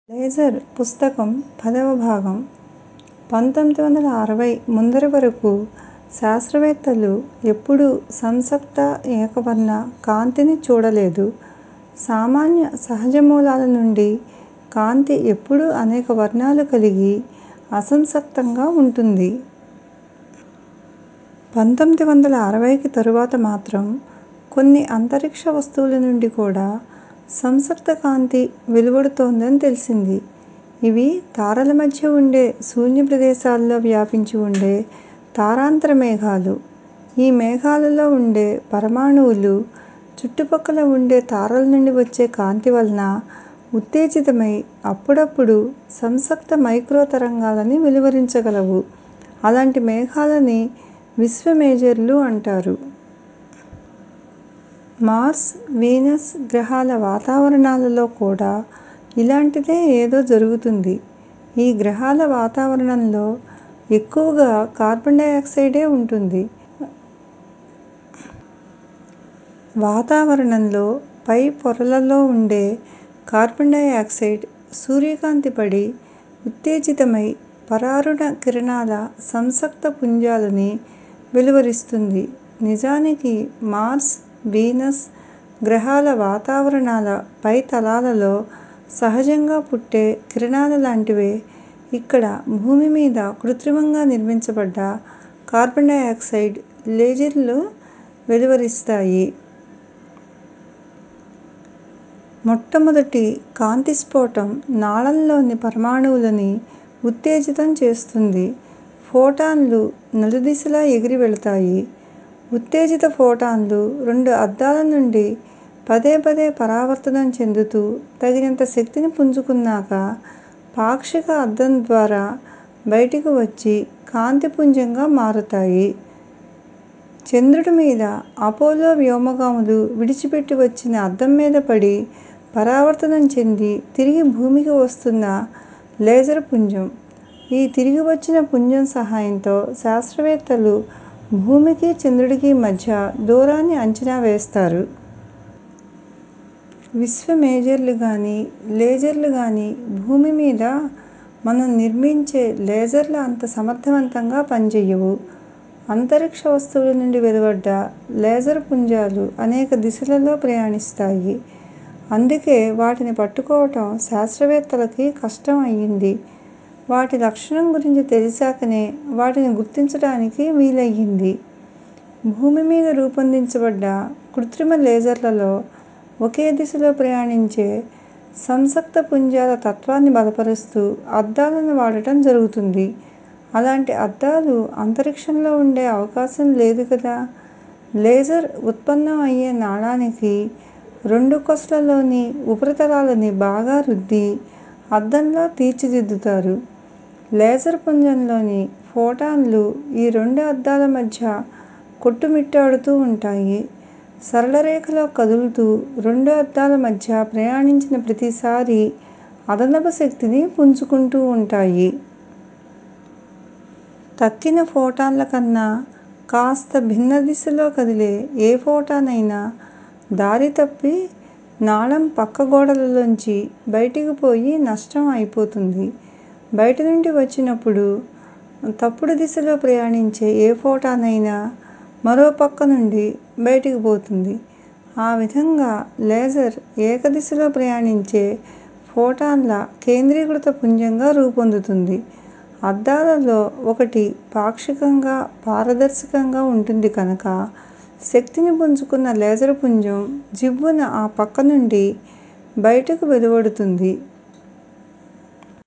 Laser పుస్తకం పదవ భాగం పంతొమ్మిది వందల అరవై ముందరి వరకు శాస్త్రవేత్తలు ఎప్పుడూ సంసప్త ఏకవర్ణ కాంతిని చూడలేదు. సామాన్య సహజ మూలాల నుండి కాంతి ఎప్పుడూ అనేక వర్ణాలు కలిగి అసంసక్తంగా ఉంటుంది. పంతొమ్మిది వందల అరవైకి తరువాత మాత్రం కొన్ని అంతరిక్ష వస్తువుల నుండి కూడా సంసప్త కాంతి వెలువడుతోందని తెలిసింది. ఇవి తారల మధ్య ఉండే శూన్య ప్రదేశాల్లో వ్యాపించి ఉండే తారాంతర మేఘాలు. ఈ మేఘాలలో ఉండే పరమాణువులు చుట్టుపక్కల ఉండే తారల నుండి వచ్చే కాంతి వలన ఉత్తేజితమై అప్పుడప్పుడు సంసప్త మైక్రో తరంగాలని వెలువరించగలవు. అలాంటి మేఘాలని విశ్వ మేజర్లు అంటారు. మార్స్, వీనస్ గ్రహాల వాతావరణాలలో కూడా ఇలాంటిదే ఏదో జరుగుతుంది. ఈ గ్రహాల వాతావరణంలో ఎక్కువగా కార్బన్ డయాక్సైడే ఉంటుంది. వాతావరణంలో పై పొరలలో ఉండే కార్బన్ డయాక్సైడ్ సూర్యకాంతి పడి ఉత్తేజితమై పరారుణ కిరణాల సంసక్త పుంజాలని వెలువరిస్తుంది. నిజానికి మార్స్, వీనస్ గ్రహాల వాతావరణాల పైతలాలలో సహజంగా పుట్టే కిరణాల లాంటివే ఇక్కడ భూమి మీద కృత్రిమంగా నిర్మించబడ్డ కార్బన్ డయాక్సైడ్ లేజర్లు వెలువరిస్తాయి. మొట్టమొదటి కాంతి స్ఫోటం నాళంలోని పరమాణువులని ఉత్తేజితం చేస్తుంది. ఫోటాన్లు నలుదిశలా ఎగిరి వెళతాయి. ఉత్తేజిత ఫోటాన్లు రెండు అద్దాల నుండి పదే పదే పరావర్తనం చెందుతూ తగినంత శక్తిని పుంజుకున్నాక పాక్షిక అద్దం ద్వారా బయటికి వచ్చి కాంతి పుంజంగా మారతాయి. చంద్రుడి మీద అపోలో వ్యోమగాములు విడిచిపెట్టి వచ్చిన అద్దం మీద పడి పరావర్తనం చెంది తిరిగి భూమికి వస్తున్న లేజర్ పుంజం. ఈ తిరిగి వచ్చిన పుంజం సహాయంతో శాస్త్రవేత్తలు భూమికి చంద్రుడికి మధ్య దూరాన్ని అంచనా వేస్తారు. విశ్వ మేజర్లు గానీ, లేజర్లు గానీ భూమి మీద మనం నిర్మించే లేజర్ల అంత సమర్థవంతంగా పనిచెయ్యవు. అంతరిక్ష వస్తువుల నుండి వెలువడ్డ లేజర్ పుంజాలు అనేక దిశలలో ప్రయాణిస్తాయి. అందుకే వాటిని పట్టుకోవటం శాస్త్రవేత్తలకి కష్టం అయింది. వాటి లక్షణం గురించి తెలిసాకనే వాటిని గుర్తించటానికి వీలయింది. భూమి మీద రూపొందించబడ్డ కృత్రిమ లేజర్లలో ఒకే దిశలో ప్రయాణించే సంసక్త పుంజాల తత్వాన్ని బలపరుస్తూ అద్దాలను వాడటం జరుగుతుంది. అలాంటి అద్దాలు అంతరిక్షంలో ఉండే అవకాశం లేదు కదా. లేజర్ ఉత్పన్నం అయ్యే నాళానికి రెండు కొసలలోని ఉపరితలాలని బాగా రుద్ది అద్దంలా తీర్చిదిద్దుతారు. లేజర్ పుంజంలోని ఫోటాన్లు ఈ రెండు అద్దాల మధ్య కొట్టుమిట్టాడుతూ ఉంటాయి. సరళ రేఖలో కదులుతూ రెండు అద్దాల మధ్య ప్రయాణించిన ప్రతిసారీ అదనపు శక్తిని పుంజుకుంటూ ఉంటాయి. తక్కిన ఫోటాన్ల కన్నా కాస్త భిన్న దిశలో కదిలే ఏ ఫోటాన్ అయినా దారి తప్పి నాళం పక్క గోడలలోంచి బయటికి పోయి నష్టం అయిపోతుంది. బయట నుండి వచ్చినప్పుడు తప్పుడు దిశలో ప్రయాణించే ఏ ఫోటాన్ అయినా మరో పక్క నుండి బయటికి పోతుంది. ఆ విధంగా లేజర్ ఏక దిశలో ప్రయాణించే ఫోటాన్ల కేంద్రీకృత పుంజంగా రూపొందుతుంది. అద్దాలలో ఒకటి పాక్షికంగా పారదర్శకంగా ఉంటుంది కనుక శక్తిని పుంజుకున్న లేజర్ పుంజం జివ్వున ఆ పక్క నుండి బయటకు వెలువడుతుంది.